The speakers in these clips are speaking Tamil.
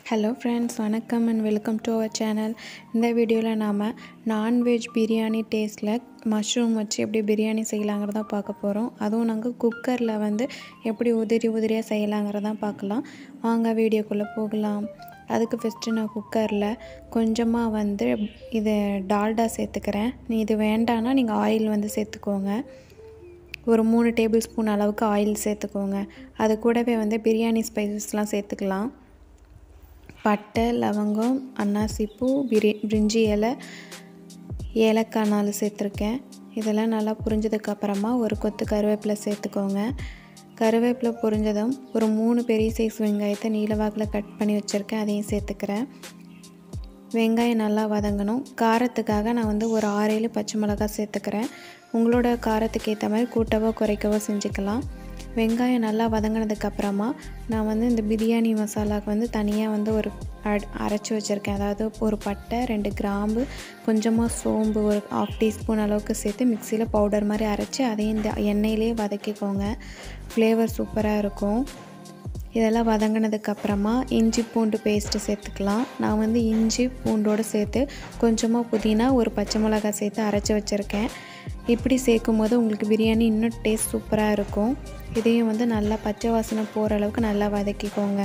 ஹலோ ஃப்ரெண்ட்ஸ் வணக்கம் and welcome to our channel இந்த வீடியோவில் நாம் நான்வெஜ் பிரியாணி டேஸ்ட்டில் மஷ்ரூம் வச்சு எப்படி பிரியாணி செய்யலாங்கிறத பார்க்க போகிறோம் அதுவும் நாங்கள் குக்கரில் வந்து எப்படி உதிரி உதிரியாக செய்யலாங்கிறதான் பார்க்கலாம் வாங்க வீடியோக்குள்ளே போகலாம் அதுக்கு ஃபஸ்ட்டு நான் குக்கரில் கொஞ்சமாக வந்து இது டால்டா சேர்த்துக்கிறேன் நீ இது வேண்டான்னா நீங்கள் ஆயில் வந்து சேர்த்துக்கோங்க ஒரு மூணு டேபிள் ஸ்பூன் அளவுக்கு ஆயில் சேர்த்துக்கோங்க அது கூடவே வந்து பிரியாணி ஸ்பைசஸ்லாம் சேர்த்துக்கலாம் பட்டை லவங்கம் அன்னாசிப்பூ பிரி பிரிஞ்சி இலை ஏலக்காய் நாலு சேர்த்துருக்கேன் இதெல்லாம் நல்லா புரிஞ்சதுக்கப்புறமா ஒரு கொத்து கருவேப்பிலை சேர்த்துக்கோங்க கருவேப்பிலை புரிஞ்சதும் ஒரு மூணு பெரிய சைஸ் வெங்காயத்தை நீளவாக்கில் கட் பண்ணி வச்சுருக்கேன் அதையும் சேர்த்துக்கிறேன் வெங்காயம் நல்லா வதங்கணும் காரத்துக்காக நான் வந்து ஒரு ஆறேழு பச்சை மிளகாய் சேர்த்துக்கிறேன் உங்களோட காரத்துக்கு ஏற்ற மாதிரி கூட்டவோ குறைக்கவோ செஞ்சுக்கலாம் வெங்காயம் நல்லா வதங்கினதுக்கப்புறமா நான் வந்து இந்த பிரியாணி மசாலாவுக்கு வந்து தனியாக வந்து ஒரு அரைச்சி வச்சுருக்கேன் அதாவது ஒரு பட்டை ரெண்டு கிராம்பு கொஞ்சமாக சோம்பு ஒரு ஆஃப் டீஸ்பூன் அளவுக்கு சேர்த்து மிக்சியில் பவுடர் மாதிரி அரைச்சி அதையும் இந்த எண்ணெயிலே வதக்கிக்கோங்க ஃப்ளேவர் சூப்பராக இருக்கும் இதெல்லாம் வதங்கினதுக்கப்புறமா இஞ்சி பூண்டு பேஸ்ட்டு சேர்த்துக்கலாம் நான் வந்து இஞ்சி பூண்டோடு சேர்த்து கொஞ்சமாக புதினா ஒரு பச்சை மிளகாய் சேர்த்து அரைச்சி வச்சுருக்கேன் இப்படி சேர்க்கும் போது உங்களுக்கு பிரியாணி இன்னும் டேஸ்ட் சூப்பராக இருக்கும் இதையும் வந்து நல்லா பச்சை வாசனை போகிற அளவுக்கு நல்லா வதக்கிக்கோங்க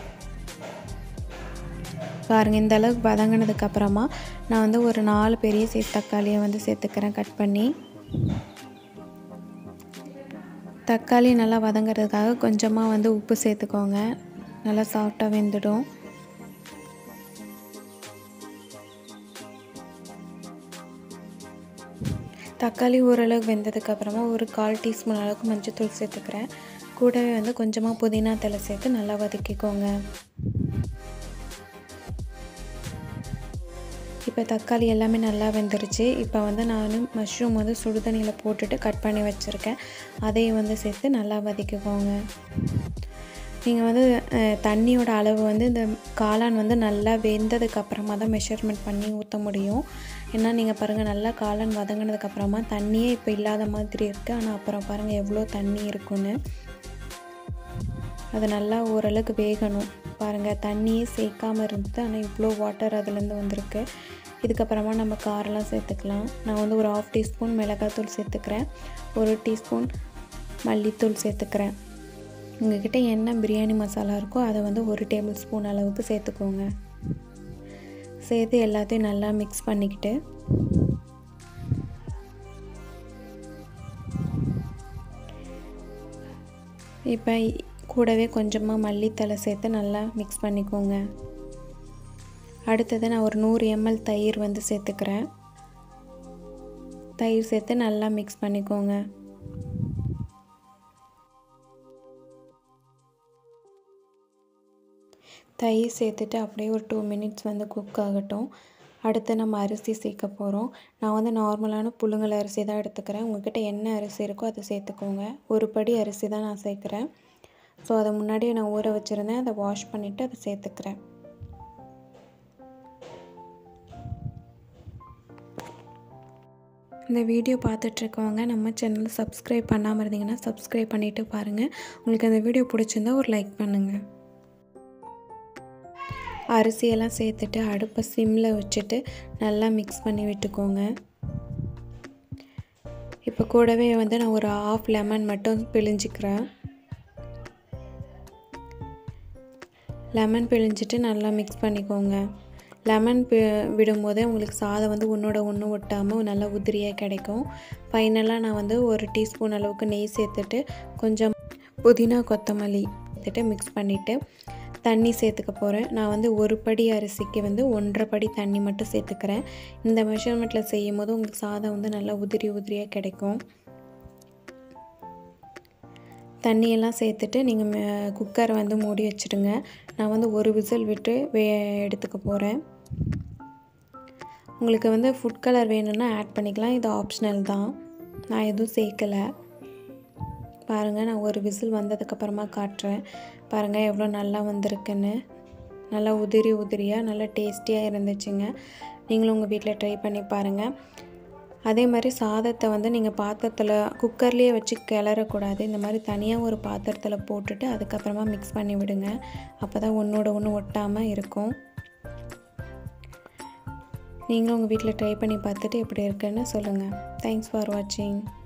பாருங்கள் இந்த அளவுக்கு வதங்கினதுக்கப்புறமா நான் வந்து ஒரு நாலு பெரிய சைஸ் தக்காளியை வந்து சேர்த்துக்கிறேன் கட் பண்ணி தக்காளி நல்லா வதங்கிறதுக்காக கொஞ்சமாக வந்து உப்பு சேர்த்துக்கோங்க நல்லா சாஃப்டாக வெந்துடும் தக்காளி ஓரளவுக்கு வெந்ததுக்கப்புறமா ஒரு கால் டீஸ்பூன் அளவுக்கு மஞ்சள்தூள் சேர்த்துக்கிறேன் கூடவே வந்து கொஞ்சமாக புதினா தலை சேர்த்து நல்லா வதக்கிக்கோங்க இப்போ தக்காளி எல்லாமே நல்லா வெந்துருச்சு இப்போ வந்து நான் மஷ்ரூம் வந்து சுடுதண்ணியில் போட்டுட்டு கட் பண்ணி வச்சுருக்கேன் அதையும் வந்து சேர்த்து நல்லா வதக்கிக்கோங்க நீங்கள் வந்து தண்ணியோட அளவு வந்து இந்த காளான் வந்து நல்லா வெந்ததுக்கு அப்புறமா தான் மெஷர்மெண்ட் பண்ணி ஊற்ற முடியும் ஏன்னா நீங்கள் பாருங்கள் நல்லா காளான் வதங்கினதுக்கப்புறமா தண்ணியே இப்போ இல்லாத மாதிரி இருக்குது ஆனால் அப்புறம் பாருங்கள் எவ்வளோ தண்ணி இருக்குன்னு அது நல்லா ஓரளவுக்கு வேகணும் பாருங்கள் தண்ணியே சேர்க்காமல் இருந்தது ஆனால் இவ்வளோ வாட்டர் அதுலேருந்து வந்திருக்கு இதுக்கப்புறமா நம்ம காரெல்லாம் சேர்த்துக்கலாம் நான் வந்து ஒரு ஆஃப் டீஸ்பூன் மிளகாத்தூள் சேர்த்துக்கிறேன் ஒரு டீஸ்பூன் மல்லித்தூள் சேர்த்துக்கிறேன் உங்கள்கிட்ட என்ன பிரியாணி மசாலா இருக்கோ அதை வந்து ஒரு டேபிள் ஸ்பூன் அளவுக்கு சேர்த்துக்கோங்க சேர்த்து எல்லாத்தையும் நல்லா மிக்ஸ் பண்ணிக்கிட்டு இப்போ கூடவே கொஞ்சமாக மல்லித்தலை சேர்த்து நல்லா மிக்ஸ் பண்ணிக்கோங்க அடுத்தது நான் ஒரு நூறு எம்எல் தயிர் வந்து சேர்த்துக்கிறேன் தயிர் சேர்த்து நல்லா மிக்ஸ் பண்ணிக்கோங்க தயிர் சேர்த்துட்டு அப்படியே ஒரு டூ மினிட்ஸ் வந்து குக் ஆகட்டும் அடுத்து நம்ம அரிசி சேர்க்க போகிறோம் நான் வந்து நார்மலான புழுங்கல் அரிசி தான் எடுத்துக்கிறேன் உங்கள்கிட்ட என்ன அரிசி இருக்கோ அதை சேர்த்துக்கோங்க ஒரு படி அரிசி தான் நான் சேர்க்குறேன் ஸோ அதை முன்னாடியே நான் ஊற வச்சுருந்தேன் அதை வாஷ் பண்ணிவிட்டு அதை சேர்த்துக்கிறேன் இந்த வீடியோ பார்த்துட்ருக்கவங்க நம்ம சேனலை சப்ஸ்கிரைப் பண்ணாமல் இருந்தீங்கன்னா சப்ஸ்கிரைப் பண்ணிவிட்டு பாருங்கள் உங்களுக்கு அந்த வீடியோ பிடிச்சிருந்தா ஒரு லைக் பண்ணுங்கள் அரிசியெல்லாம் சேர்த்துட்டு அடுப்பை சிம்மில் வச்சுட்டு நல்லா மிக்ஸ் பண்ணி விட்டுக்கோங்க இப்போ கூடவே வந்து நான் ஒரு ஆஃப் லெமன் மட்டும் பிழிஞ்சிக்கிறேன் லெமன் பிழிஞ்சிட்டு நல்லா மிக்ஸ் பண்ணிக்கோங்க லெமன் பி விடும்போதே உங்களுக்கு சாதம் வந்து ஒன்றோட ஒன்று ஒட்டாமல் நல்லா உதிரியாக கிடைக்கும் ஃபைனலாக நான் வந்து ஒரு டீஸ்பூன் அளவுக்கு நெய் சேர்த்துட்டு கொஞ்சம் புதினா கொத்தமல்லி சேர்த்துட்டு மிக்ஸ் பண்ணிவிட்டு தண்ணி சேர்த்துக்க போகிறேன் நான் வந்து ஒரு படி அரிசிக்கு வந்து ஒன்றரை படி தண்ணி மட்டும் சேர்த்துக்கிறேன் இந்த மெஷர்மெண்ட்டில் செய்யும் போது உங்களுக்கு சாதம் வந்து நல்லா உதிரி உதிரியாக கிடைக்கும் தண்ணியெல்லாம் சேர்த்துட்டு நீங்கள் குக்கரை வந்து மூடி வச்சுடுங்க நான் வந்து ஒரு விசில் விட்டு வே எடுத்துக்க போகிறேன் உங்களுக்கு வந்து ஃபுட் கலர் வேணும்னா ஆட் பண்ணிக்கலாம் இது ஆப்ஷனல் தான் நான் எதுவும் சேர்க்கலை பாருங்கள் நான் ஒரு விசில் வந்ததுக்கப்புறமா காட்டுறேன் பாருங்கள் எவ்வளோ நல்லா வந்திருக்குன்னு நல்லா உதிரி உதிரியாக நல்லா டேஸ்டியாக இருந்துச்சுங்க நீங்களும் உங்கள் வீட்டில் ட்ரை பண்ணி பாருங்கள் அதே மாதிரி சாதத்தை வந்து நீங்கள் பாத்திரத்தில் குக்கர்லேயே வச்சு கிளறக்கூடாது இந்த மாதிரி தனியாக ஒரு பாத்திரத்தில் போட்டுட்டு அதுக்கப்புறமா மிக்ஸ் பண்ணி விடுங்க அப்போ தான் ஒன்றோட ஒன்று ஒட்டாமல் இருக்கும் நீங்களும் உங்கள் வீட்டில் ட்ரை பண்ணி பார்த்துட்டு எப்படி இருக்குன்னு சொல்லுங்கள் தேங்க்ஸ் ஃபார் வாட்சிங்